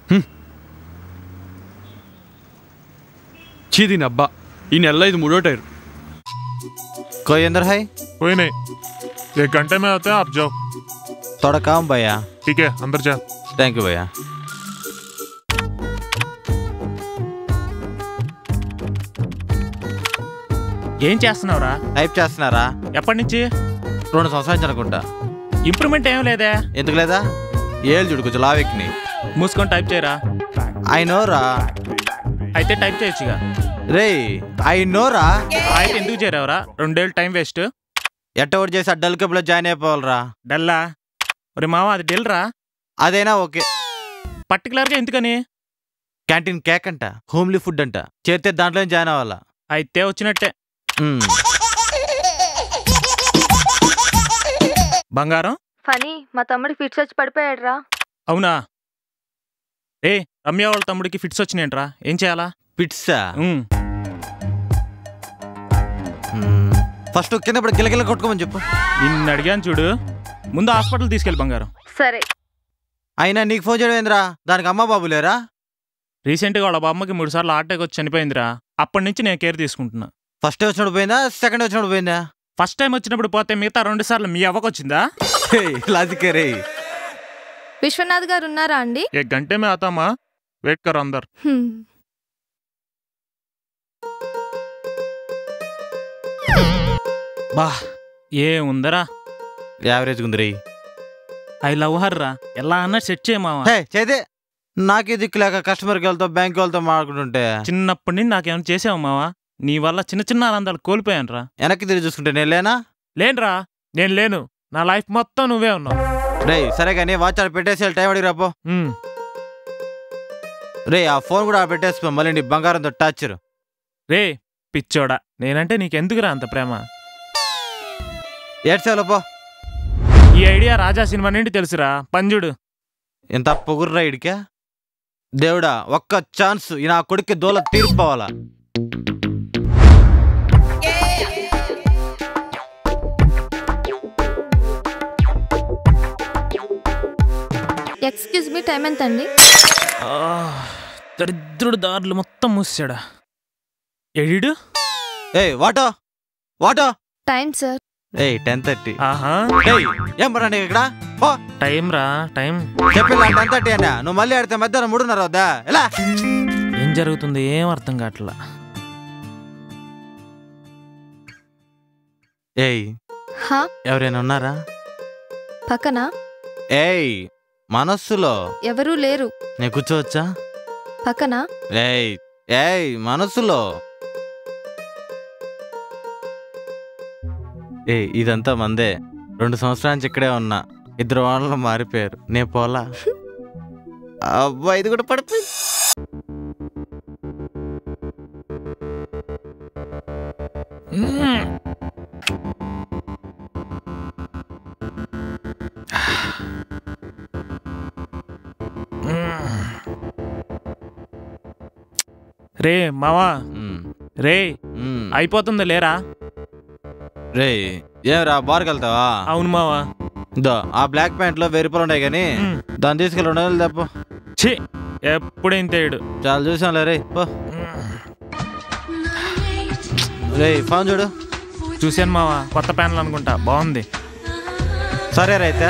చీది అబ్బా ఈ నెలలో ఇది మూడో టైర్ कोई अंदर है कोई नहीं एक घंटे में आते हैं आप जाओ थोड़ा काम भैया ठीक है अंदर जा థ్యాంక్ యూ భయ్యా ఏం చేస్తున్నావురా టైప్ చేస్తున్నారా ఎప్పటి నుంచి రెండు సంవత్సరాల నుంచి అనుకుంటా ఇంప్రూవ్మెంట్ ఏం లేదే ఎందుకు లేదా ఏళ్ళు చూడు కొంచెం లావెక్ని మూసుకొని టైప్ చేయరా ఐ నోరా అయితే టైప్ చేయొచ్చుగా రే ఐ నోరా అయితే ఎందుకు చేరావురా రెండేళ్ళు టైం వేస్ట్ ఎట్ట ఒకటి చేసి అడ్డల్ క్లబ్లో జాయిన్ అయిపోవాలరా డల్లా ఒరే మామ అది డెల్ రా అదైనా ఓకే పర్టికులర్గా ఎందుకని క్యాంటీన్ కేక్ అంట హోమ్లీ ఫుడ్ అంట చేస్తే దాంట్లో జాయిన్ అవ్వాలా అయితే వచ్చినట్టే మ్మ్. బంగారం ఫనీ మా తమ్ముడికి ఫిట్స్ వచ్చి పడిపోయాడు రా అవునా ఏ రమ్య వాళ్ళ తమ్ముడికి ఫిట్స్ వచ్చినాయంట్రా ఏం చేయాలా పిట్సా ఉమ్, మ్మ్. ఫస్ట్ కింద ఇప్పుడు గిలగిల కొట్టుకోమని చెప్పు నిన్ను అడిగాను చూడు ముందు హాస్పిటల్ తీసుకెళ్ళి బంగారం సరే అయినా నీకు ఫోన్ చేయడం ఏంద్రా దానికి అమ్మ బాబు లేరా రీసెంట్గా వాళ్ళ బామ్మకి మూడు సార్లు హార్ట్ అటాక్ వచ్చి చనిపోయిందిరా అప్పటి నుంచి నేను కేర్ తీసుకుంటున్నా ఫస్ట్ వచ్చినప్పుడు పోయిందా సెకండ్ వచ్చినప్పుడు పోయిందా ఫస్ట్ టైం వచ్చినప్పుడు పోతే మిగతా రెండు సార్లు మీ అవ్వకు వచ్చిందా లాజికే రే విశ్వనాథ్ గారు ఉన్నారా అండి एक घंटे में आता माँ वेट कर अंदर హ్మ్. బా ఏ ఉందరా యావరేజ్ ఉంది రే ఐ లవ్ హర్ రా ఎలా అన్నా సెట్ చేయమావా హే చేదే నాకే దిక్కు లేక కస్టమర్కి వెళ్తా బ్యాంక్ వాళ్ళతో మాట్లాడుకుంటుంటే చిన్నప్పటి నుండి నాకేమైనా చేసావు మావా నీ వల్ల చిన్న చిన్న ఆనందాలు కోల్పోయాను రా వెనక్కి తిరిగి చూసుకుంటే నేను లేనా లేనురా నేను లేను నా లైఫ్ మొత్తం నువ్వే ఉన్నావు రే సరే కానీ వాచ్ ఆడ పెట్టేసి టైం అడిగి రాపో ఉమ్, రే ఆ ఫోన్ కూడా ఆడ పెట్టేసిపో మళ్ళీ నీ బంగారంతో టార్చర్ రే పిచ్చోడా నేనంటే నీకెందుకురా అంత ప్రేమ ఏడ్సేలో పో ఈ ఐడియా రాజా సినిమా నుండి తెలుసురా పంజుడు ఎంత పొగుర్రా ఇడికా దేవుడా ఒక్క ఛాన్స్ ఈ నా కొడుక్కి దూల తీర్పోవాలా ఎక్స్క్యూజ్ మీ టైం ఎంత అండి ఆ, దరిద్రుడు దారులు మొత్తం మూసాడా ఎడిడు ఏయ్ వాటో వాటో టైం సార్ ఏయ్ టెన్ థర్టీ ఆహా ఏయ్ ఏం పరా నీకు ఇక్కడ ఓ టైం రా టైం చెప్పిన టెన్ థర్టీ అన్నా నువ్వు మళ్ళీ ఆడితే మధ్యాహ్నం మూడున్నర వద్దా ఎలా ఏం జరుగుతుంది ఏం అర్థం కావట్లా ఏయ్ హా ఎవరైనా ఉన్నారా పక్కన ఏయ్ మనస్సులో ఎవరూ లేరు నేను కూర్చోవచ్చా పక్కన ఏయ్ ఏయ్ మనస్సులో ఏయ్ ఇదంతా మందే రెండు సంవత్సరాల నుంచి ఇక్కడే ఉన్నా ఇద్దరు వాళ్ళలో మారిపోయారు నే పోలా అబ్బా ఇది కూడా పడిపోయి రే మావా మ్మ్. రే మ్మ్. అయిపోతుంది లేరా రేయ్ ఏమరా బార్కి వెళ్తావా అవును మావా ఇదో ఆ బ్లాక్ ప్యాంట్ లో వెయ్యి రూపాయలు ఉన్నాయి కానీ మ్మ్. దాన్ని తీసుకెళ్ళి రెండు వందలు తప్పు ఛీ ఎప్పుడు ఇంతేడు చాలా చూసాంలే రే పో రే ఫోన్ చూడు చూశాను మావా కొత్త ప్యానల్ అనుకుంటా బాగుంది సరే రైతే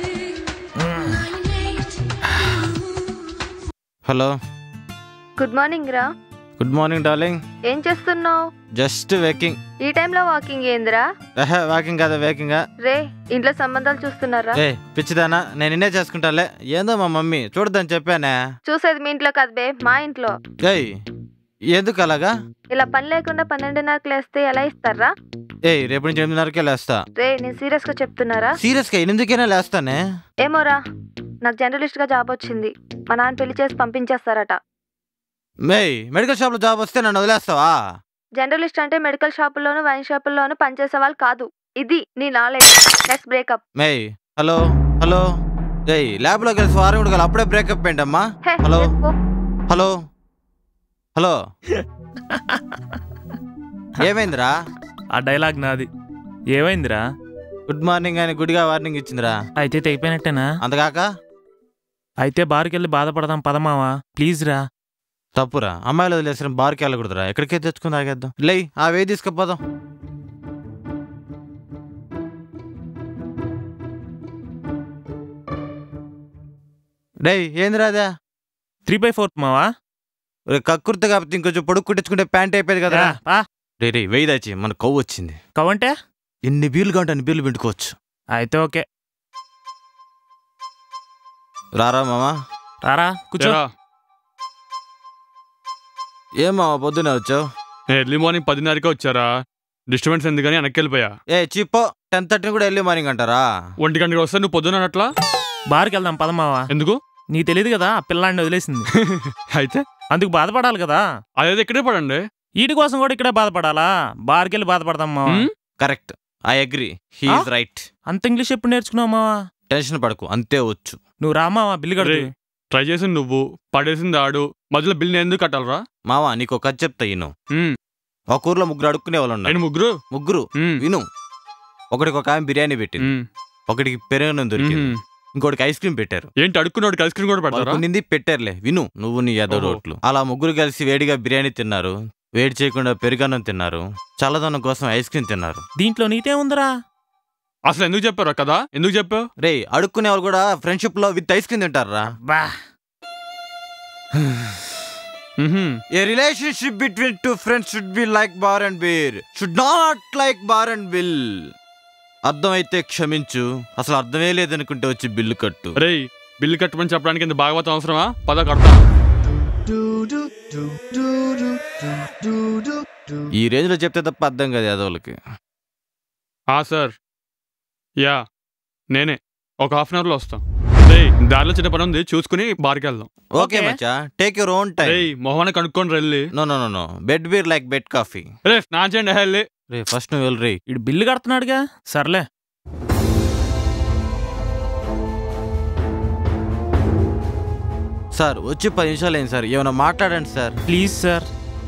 హలో గుడ్ మార్నింగ్ రా గుడ్ మార్నింగ్ డార్లింగ్ ఏం చేస్తున్నావు జస్ట్ వేకింగ్ ఈ టైంలో వాకింగ్ ఏందిరా వాకింగ్ కదా వేకింగ్ రే ఇంట్లో సంబంధాలు చూస్తున్నారా ఏ పిచ్చిదానా నేను నిన్నే చేసుకుంటాలే ఏందో మా మమ్మీ చూడదని చెప్పానే చూసేది మీ ఇంట్లో కాదు బే మా ఇంట్లో ఏయ్ ఎందుకు అలాగా ఇలా పని లేకుండా పన్నెండున్నరకు లేస్తే ఎలా ఇస్తారా ఏయ్ రేపు నుంచి ఎనిమిదిన్నరకే లేస్తా రే నేను సీరియస్ గా చెప్తున్నారా సీరియస్గా ఎనిమిదికైనా లేస్తానే ఏమోరా నాకు జర్నలిస్ట్ గా జాబ్ వచ్చింది మా నాన్న పెళ్లి చేసి పంపించేస్తారట మేయ్ మెడికల్ షాప్లో జాబ్ వస్తే నన్ను వదిలేస్తావా జర్నలిస్ట్ అంటే మెడికల్ షాపుల్లోను వైన్ షాపుల్లోను పనిచేసే వాళ్ళు కాదు ఇది నీ నాలెడ్జ్ నెక్స్ట్ బ్రేకప్ మేయ్ హలో హలో ఏయ్ ల్యాబ్లో కలిసి వారం కూడా కాదు, అప్పుడే బ్రేకప్ ఏంటమ్మా హే హలో చెప్పు. హలో హలో ఏమైందిరా ఆ డైలాగ్ నాది ఏమైందిరా గుడ్ మార్నింగ్ అని గుడిగా వార్నింగ్ ఇచ్చిందిరా అయితే తెగిపోయినట్టేనా అంతకాక అయితే బార్కి వెళ్ళి బాధపడదాం పదమావా ప్లీజ్ రా తప్పురా అమ్మాయిలు వదిలేసిన బార్కి వెళ్ళకూడదురా ఎక్కడికే తెచ్చుకుని తాగేద్దాం లే ఆ వే తీసుకుపోదాం డే ఏంది రాదా త్రీ బై ఫోర్త్ మావా రే కక్కుర్తి కాబట్టి ఇంకొంచెం పొడుగు కుట్టించుకుంటే ప్యాంట్ అయిపోయేది కదా రా, పా. రే రే వెయ్యి దాచి మన కొవ్వు వచ్చింది కవంటే ఎన్ని బీర్లు కావంటే అన్ని బీర్లు పిండుకోవచ్చు అయితే ఓకే రారా మామా రారా కూర్చో ఏరా, ఏం మామా పొద్దునే వచ్చావు నేను ఎర్లీ మార్నింగ్ పదిన్నరకే వచ్చారా డిస్టర్బెన్స్ ఎందుకని వెనక్కి వెళ్ళిపోయా ఏ చిప్పో టెన్ థర్టీని కూడా ఎర్లీ మార్నింగ్ అంటారా ఒంటి గంటకి వస్తే నువ్వు పొద్దున అట్లా బార్కి వెళ్దాం పదమావా ఎందుకు నీకు తెలియదు కదా ఆ పిల్లాడిని వదిలేసింది అయితే అందుకు బాధపడాలి కదా అదేదో ఇక్కడే పడండి వీటి కోసం కూడా ఇక్కడే బాధపడాలా బార్కి వెళ్ళి బాధపడదాం మావా um, correct I agree he's right అంత ఇంగ్లీష్ ఎప్పుడు నేర్చుకున్నావు మావా టెన్షన్ పడకు అంతే వచ్చు నువ్వు రా మావా బిల్లు కడు రే, ట్రై చేసింది నువ్వు పడేసింది ఆడు మధ్యలో బిల్ నేను ఎందుకు కట్టాలరా మావా నీకు ఒక కథ చెప్తా ఈను ఉమ్, ఒక ఊర్లో ముగ్గురు అడుక్కునే వాళ్ళు ఉన్నారు నేను ముగ్గురు ముగ్గురు ఉమ్, విను ఒకడికి ఒక ఆమె బిర్యానీ పెట్టింది ఉమ్, ఒకడికి పెరుగన్నం దొరికింది ఉమ్. ఇంకోటికి ఐస్ క్రీమ్ పెట్టారు ఏంటి అడుక్కున్నోడికి ఐస్ క్రీమ్ కూడా పెడతారా కొన్నింది పెట్టారులే విను నువ్వు నీ ఓహో. ఎదరోట్లు అలా ముగ్గురు కలిసి వేడిగా బిర్యానీ తిన్నారు వేడి చేయకుండా పెరుగన్నం తిన్నారు చల్లదనం కోసం ఐస్ క్రీమ్ తిన్నారు దీంట్లో నీతే ఉందిరా అసలు ఎందుకు చెప్పారా కదా ఎందుకు చెప్పావు రే అడుక్కునే వాళ్ళు కూడా ఫ్రెండ్షిప్ లో విత్ ఐస్ క్రీమ్ తింటారా బా ఉహుం. A relationship between two friends should be like bar and beer should not like bar and bill అర్థమైతే క్షమించు అసలు అర్థమే లేదనుకుంటే వచ్చి బిల్లు కట్టు రేయ్ బిల్లు కట్టమని చెప్పడానికి ఇంత భాగవతం అవసరమా పద కడతా ఈ రేంజ్ లో చెప్తే తప్ప అర్థం కాదు యాదవులకి ఆ సార్ యా నేనే ఒక హాఫ్ అన్ అవర్లో వస్తాం రేయ్ దారిలో చిన్న పని ఉంది చూసుకుని బార్కి వెళ్దాం ఓకే Okay. మచ్చా టేక్ యువర్ ఓన్ టైం రేయ్ మొహాన్ని కనుక్కొని వెళ్ళి no no no no bed beer like bed coffee రే స్నానం చేయండి వెళ్ళి రే ఫస్ట్ నువ్వు వెళ్ళి రే ఇడు బిల్లు కడుతున్నాడుగా సర్లే సార్ వచ్చి పది నిమిషాలు అయింది సార్ ఏమైనా మాట్లాడండి సార్ ప్లీజ్ సార్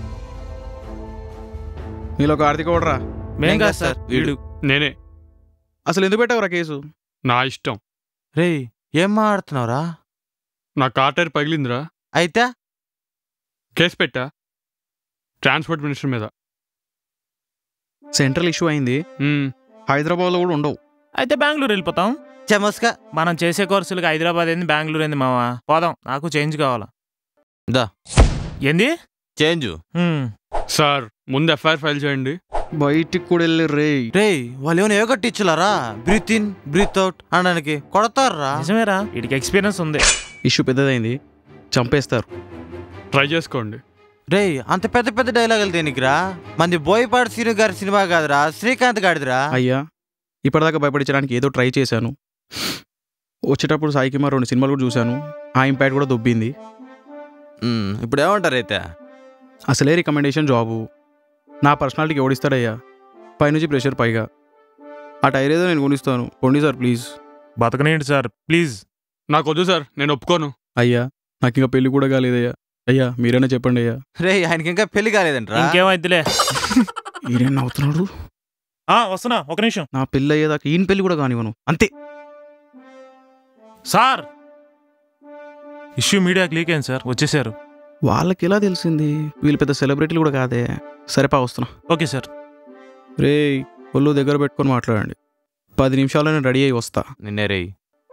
మీలో కార్తీక్ ఓడరా మేం నేను కాదు కాదు సార్ సార్, వీడు. వీడు నేనే అసలు ఎందుకు పెట్టావురా కేసు నా ఇష్టం రే ఏం మాట్లాడుతున్నావురా నా కార్ టైర్ పగిలిందిరా అయితే కేసు పెట్టా ట్రాన్స్పోర్ట్ మినిస్టర్ మీద సెంట్రల్ ఇష్యూ అయింది ఉమ్, హైదరాబాద్లో కూడా ఉండవు అయితే బెంగళూరు వెళ్ళిపోతాం చెమస్కా మనం చేసే కోర్సులకి హైదరాబాద్ ఏంది బెంగళూరు ఏంది మావా పోదాం నాకు చేంజ్ కావాలా దా. ఏంది చేంజ్ హ్మ్. సార్ ముందు ఎఫ్ఐఆర్ ఫైల్ చేయండి బయటికి కూడా వెళ్ళి రే రే వాళ్ళు ఏమైనా యోగా టీచర్లారా బ్రీత్ ఇన్ బ్రీత్ అవుట్ అనడానికి కొడతారా నిజమేరా వీడికి ఎక్స్పీరియన్స్ ఉంది ఇష్యూ పెద్దదైంది చంపేస్తారు ట్రై చేసుకోండి రే అంత పెద్ద పెద్ద డైలాగులు దేనికిరా మంది బోయపాటి శ్రీను గారి సినిమా కాదురా శ్రీకాంత్ గాడిదిరా అయ్యా ఇప్పటిదాకా భయపడించడానికి ఏదో ట్రై చేశాను వచ్చేటప్పుడు సాయి కుమార్ రెండు సినిమాలు కూడా చూశాను ఆ ఇంపాక్ట్ కూడా దొబ్బింది ఉమ్, ఇప్పుడు ఏమంటారు అయితే అసలే రికమెండేషన్ జాబు నా పర్సనాలిటీకి ఎవడిస్తాడయ్యా పైనుంచి ప్రెషర్ పైగా ఆ టైర్ ఏదో నేను కొనిస్తాను కొండి సార్ ప్లీజ్ బతకనేయండి సార్ ప్లీజ్ నాకు వద్దు సార్ నేను ఒప్పుకోను అయ్యా నాకు ఇంకా పెళ్లి కూడా కాలేదయ్యా అయ్యా మీరైనా చెప్పండి అయ్యా రే ఆయనకి ఇంకా పెళ్లి కాలేదంట్రా ఇంకేమైద్దిలే ఈయన నవ్వుతున్నాడు ఆ, వస్తున్నా ఒక నిమిషం నా పెళ్ళి అయ్యేదాకా ఈయన పెళ్లి కూడా కానివ్వను అంతే సార్ ఇష్యూ మీడియాకి లీక్ అయింది సార్ వచ్చేసారు వాళ్ళకి ఎలా తెలిసింది వీళ్ళు పెద్ద సెలబ్రిటీలు కూడా కాదే సరేపా వస్తున్నా ఓకే సార్ రే ఒళ్ళు దగ్గర పెట్టుకొని మాట్లాడండి పది నిమిషాల్లో నేను రెడీ అయ్యి వస్తా నిన్నే రే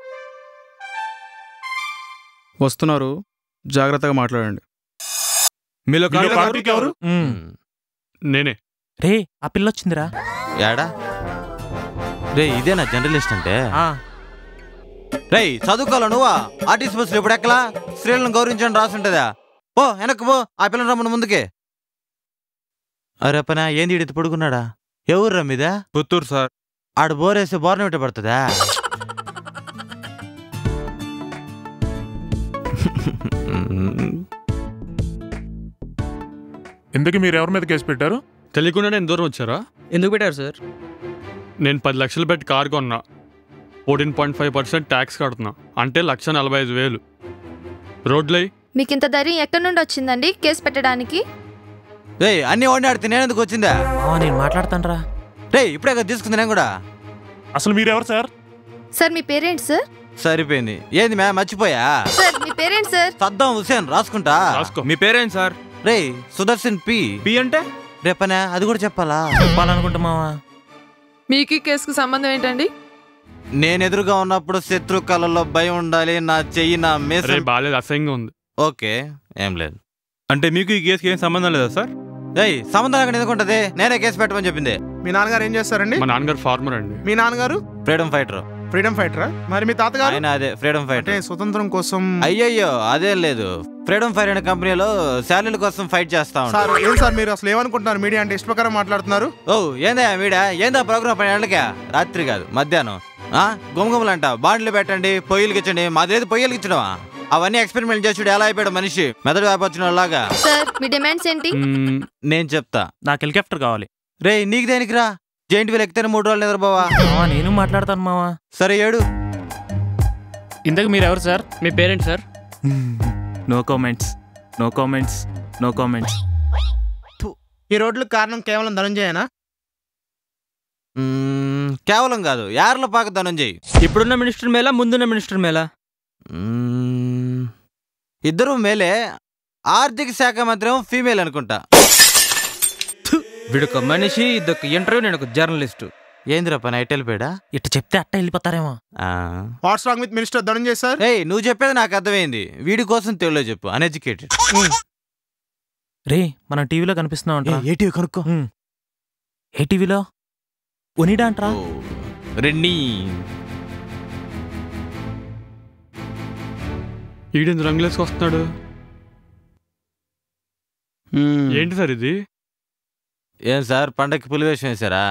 వస్తున్నారు జాగ్రత్తగా మాట్లాడండి మీలో మీలో కార్తీక్ కార్తీక్ ఎవరు హ్మ్. నేనే రే ఆ పిల్ల వచ్చిందిరా ఏడా రే ఇదేనా జర్నలిస్ట్ అంటే ఆ, రేయ్ చదువుకోవాలా నువ్వా ఆర్టీసీ బస్సులు ఎప్పుడు ఎక్కలా స్త్రీలను గౌరవించండి రాసుంటదా పో వెనక్కి పో ఆ పిల్లని రమ్మను ముందుకే అరే పనా ఏంది ఈడిత పడుకున్నాడా ఎవరు రమ్మిదా పుత్తూరు సార్ ఆడు బోరేస్తే బోర్న విట్ట పడుతుందా ఎందుకు మీరు ఎవరి మీద కేసు పెట్టారు తెలియకుండానే ఎంత దూరం వచ్చారా ఎందుకు పెట్టారు సార్ నేను పది లక్షలు పెట్టి కార్ కొన్నా fourteen point five percent tax కడుతున్నా అంటే లక్ష నలభై ఐదు వేలు రోడ్లై మీకు ఇంత ధైర్యం ఎక్కడి నుండి వచ్చిందండి కేసు పెట్టడానికి రేయ్ అన్ని వండి ఆడితే నేను ఎందుకు వచ్చిందా మావా నేను మాట్లాడతాను రేయ్ ఇప్పుడే కదా తీసుకుంది నేను కూడా అసలు మీరెవరు సార్ సార్ మీ పేరెంట్స్ సార్ సరిపోయింది ఏంది మ్యా మర్చిపోయా సార్ మీ పేరెంట్స్ సార్ సద్దాం హుసేన్ రాసుకుంటా రాసుకో మీ పేరేంటి సార్ రే సుదర్శన్ పి పి అంటే రేపనే అది కూడా చెప్పాలా చెప్పాలనుకుంటా మావా మీకు ఈ కేసుకు సంబంధం ఏంటండి నేను ఎదురుగా ఉన్నప్పుడు శత్రు కళలో భయం ఉండాలి నా చెయ్యి నా రే మేసం బాలేదు అసహ్యంగా ఉంది ఓకే ఏం లేదు అంటే మీకు ఈ కేసుకి ఏం సంబంధం లేదా సార్ ఏయ్ సంబంధం అక్కడ ఎందుకుంటది నేనే కేసు పెట్టమని చెప్పింది మీ నాన్నగారు ఏం చేస్తారండి మా నాన్నగారు ఫార్మర్ అండి మీ నాన్నగారు ఫ్రీడమ్ ఫైటర్ ఫ్రీడమ్ ఫైటరా మరి మీ తాతగారు ఆయన అదే ఫ్రీడమ్ అంటే ఫైటర్ స్వతంత్రం కోసం అయ్యయ్యో అదేం లేదు ఫ్రీడమ్ ఫైర్ అనే కంపెనీలో శాలరీల కోసం ఫైట్ చేస్తా సార్ ఉంటారు ఏం సార్ మీరు అసలు ఏమనుకుంటున్నారు మీడియా అంటే ఇష్ట ప్రకారం మాట్లాడుతున్నారు ఓ ఏందా మీడా ఏందా ప్రోగ్రామ్ పని ఏళ్ళకే రాత్రి కాదు మధ్యాహ్నం ఆ గుమగుమలంట బాండ్లు పెట్టండి పొయ్యిలకి ఇచ్చండి మాదేది పొయ్యిలకి ఇచ్చడమా అవన్నీ ఎక్స్పెరిమెంట్ చేసి ఎలా అయిపోయాడు మనిషి మెదడు వ్యాపొచ్చిన లాగా సార్ మీ డిమాండ్స్ ఏంటి మ్మ్, నేను చెప్తా నాకు హెలికాప్టర్ కావాలి రే నీకు దేనికి రా జైంట్ వీల్ ఎక్కితేనే మూడు రోజులు నిద్రపోవా మావా నేను మాట్లాడతాను మావా సరే ఏడు ఇంతకు మీరు ఎవరు సార్ మీ parent sir no comments no comments no comments ఈ రోడ్లకు కారణం కేవలం ధనంజయనా మ్మ్, కేవలం కాదు యార్ల పాక ధనంజయ్ ఇప్పుడున్న మినిస్టర్ మేలా ముందున్న మినిస్టర్ మేలా మ్మ్, ఇద్దరు మేలే ఆర్థిక శాఖ మంత్రి ఏమో ఫీమేల్ అనుకుంటా వీడొక మనిషి ఇదొక ఇంటర్వ్యూ నేను ఒక జర్నలిస్ట్ ఏందిరా పని ఐటెల్ పేడా ఇట్ట చెప్తే అట్ట వెళ్ళిపోతారేమో what's wrong with minister Dhananjay sir ఏయ్ నువ్వు చెప్పేది నాకు అర్థమైంది వీడి కోసం తెలుగులో చెప్పు అన్ఎడ్యుకేటెడ్ రే మనం టీవీలో కనిపిస్తున్నాం అంట ఏటీవీ కనుక్కో ఏ టీవీలో ఉనిడా అంటరా రెన్నీ ఈడెందుకు రంగులేసుకు వస్తున్నాడు మ్మ్. ఏంటి సార్ ఇది ఏం సార్ పండక్కి పులి వేషం వేశారా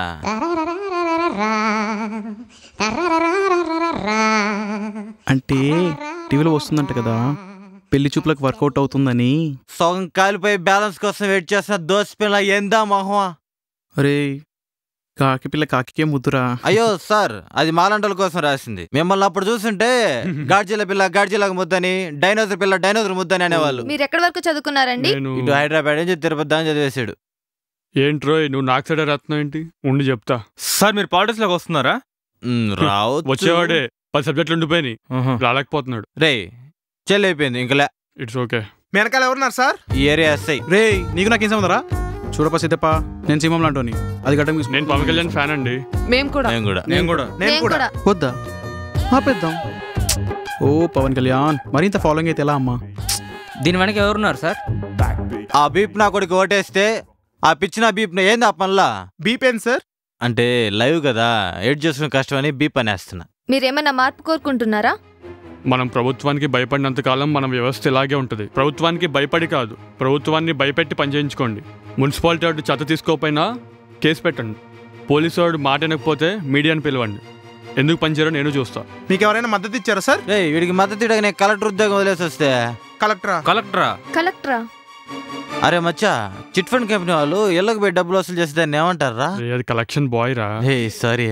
అంటే టీవీలో వస్తుందంట కదా పెళ్లి చూపులకు వర్కౌట్ అవుతుందని సగం కాలిపోయి బ్యాలెన్స్ కోసం వెయిట్ చేస్తున్న దోశ పిల్ల ఏందా మొహమా అరే కాకి పిల్ల కాకికే ముద్దురా అయ్యో సార్ అది మాలంటల కోసం రాసింది మిమ్మల్ని అప్పుడు చూస్తుంటే గాడ్జిల పిల్ల గాడ్జిలకు ముద్దని డైనోసర్ పిల్ల డైనోసర్ ముద్దని అనేవాళ్ళు మీరు ఎక్కడి వరకు చదువుకున్నారండి నేను ఇటు హైదరాబాద్ నుంచి తిరుపతి దాని చదివేశాడు ఏంట్రోయ్ నువ్వు నాకు సైడ్ రత్నం ఏంటి ఉండి చెప్తా సార్ మీరు పాలిటిక్స్ లోకి వస్తున్నారా మ్, రావచ్చు వచ్చేవాడే పది సబ్జెక్టులు ఉండిపోయినాయి ఆహా. రాలేకపోతున్నాడు రే చెల్లి అయిపోయింది ఇంకలే ఇట్స్ ఓకే మీ వెనకాల ఎవరున్నారు సార్ ఈ ఏరియా ఎస్ఐ రే నీకు నాకేం సంబంధరా చూడపా సిద్ధప్ప నేను సింహం లాంటోని అది గట్టం తీసుకు నేను పవన్ కళ్యాణ్ ఫ్యాన్ అండి మేము కూడా నేను కూడా నేను కూడా నేను నేను కూడా కూడా వద్దా ఆపేద్దాం ఓ పవన్ కళ్యాణ్ మరింత ఫాలోయింగ్ అయితే ఎలా అమ్మా దీని వెనక ఎవరున్నారు సార్ ఆ బీప్ నా కొడుకు ఓటేస్తే ఆ పిచ్చిన బీప్ ఏంది ఆ పనిలా బీపేన్ సార్ అంటే లైవ్ కదా ఎడ్ చేసుకునే కష్టం అని బీప్ అనేస్తున్నా మీరేమన్నా మార్పు కోరుకుంటున్నారా మనం ప్రభుత్వానికి భయపడినంత కాలం మన వ్యవస్థ ఇలాగే ఉంటుంది ప్రభుత్వానికి భయపడి కాదు ప్రభుత్వాన్ని భయపెట్టి పనిచేయించుకోండి మున్సిపాలిటీ వాడు చెత్త తీసుకోకపోయినా కేసు పెట్టండి పోలీసు వాడు మాట వినకపోతే మీడియాని పిలవండి ఎందుకు పనిచేయరో నేను చూస్తా మీకు ఎవరైనా మద్దతు ఇచ్చారా సార్ రే వీడికి మద్దతు ఇవ్వడానికి నేను కలెక్టర్ ఉద్యోగం వదిలేసి వస్తే కలెక్టరా కలెక్టరా కలెక్టరా అరే మచ్చా చిట్ ఫండ్ కంపెనీ వాళ్ళు ఇళ్ళకి పోయి డబ్బులు వసూలు చేస్తే దాన్ని ఏమంటారా రే, అది కలెక్షన్ బాయ్ రా హే సారీ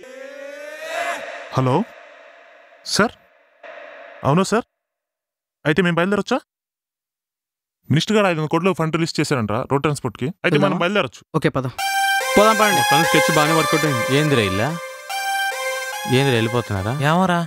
హలో సార్ అవును సార్ అయితే మేము బయలుదేరొచ్చా మినిస్టర్ గారు ఐదు వందల కోట్లు ఫండ్ రిలీజ్ చేశారంట రోడ్ ట్రాన్స్పోర్ట్కి అయితే మనం వెళ్దామా? బయలుదేరొచ్చు ఓకే పద పోదాం పడండి తన స్కెచ్ బాగానే వర్కౌట్ అయింది ఏందిరా ఇల్లా ఏందిరా వెళ్ళిపోతున్నారా ఏమోరా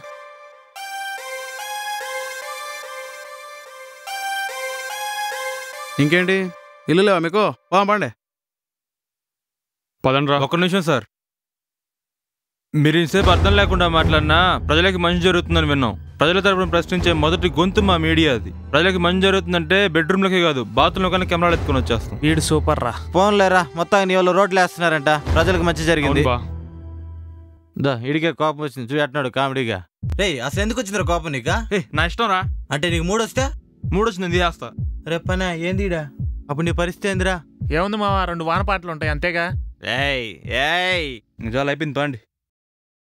ఇంకేంటి ఇల్లు లేవా మీకు పోదాం పండి పదండ్రా ఒక్క నిమిషం సార్ మీరు ఇంతసేపు అర్థం లేకుండా మాట్లాడినా ప్రజలకి మంచి జరుగుతుందని విన్నాం ప్రజల తరపున ప్రశ్నించే మొదటి గొంతు మా మీడియా అది ప్రజలకి మంచి జరుగుతుందంటే బెడ్రూమ్లకే కాదు బాత్రూంలో కానీ కెమెరాలు ఎత్తుకొని వచ్చేస్తాం వీడు సూపర్ రా పోన్లేరా మొత్తం నీ వాళ్ళు రోడ్లు వేస్తున్నారంట ప్రజలకు మంచి జరిగింది అవును బా దా ఇడికే కోపం వచ్చింది చూడు అంటున్నాడు కామెడీగా రేయ్ అసలు ఎందుకు వచ్చిందిరా కోపం నీకా ఏ నా ఇష్టం రా అంటే నీకు మూడు వస్తే మూడు వచ్చింది ఇది చేస్తా రేపనా ఏందిడా అప్పుడు నీ పరిస్థితి ఏందిరా ఏముంది మావా రెండు వాన పాటలు ఉంటాయి అంతేగా ఏయ్ ఏయ్ నిజాలు అయిపోయింది తోండి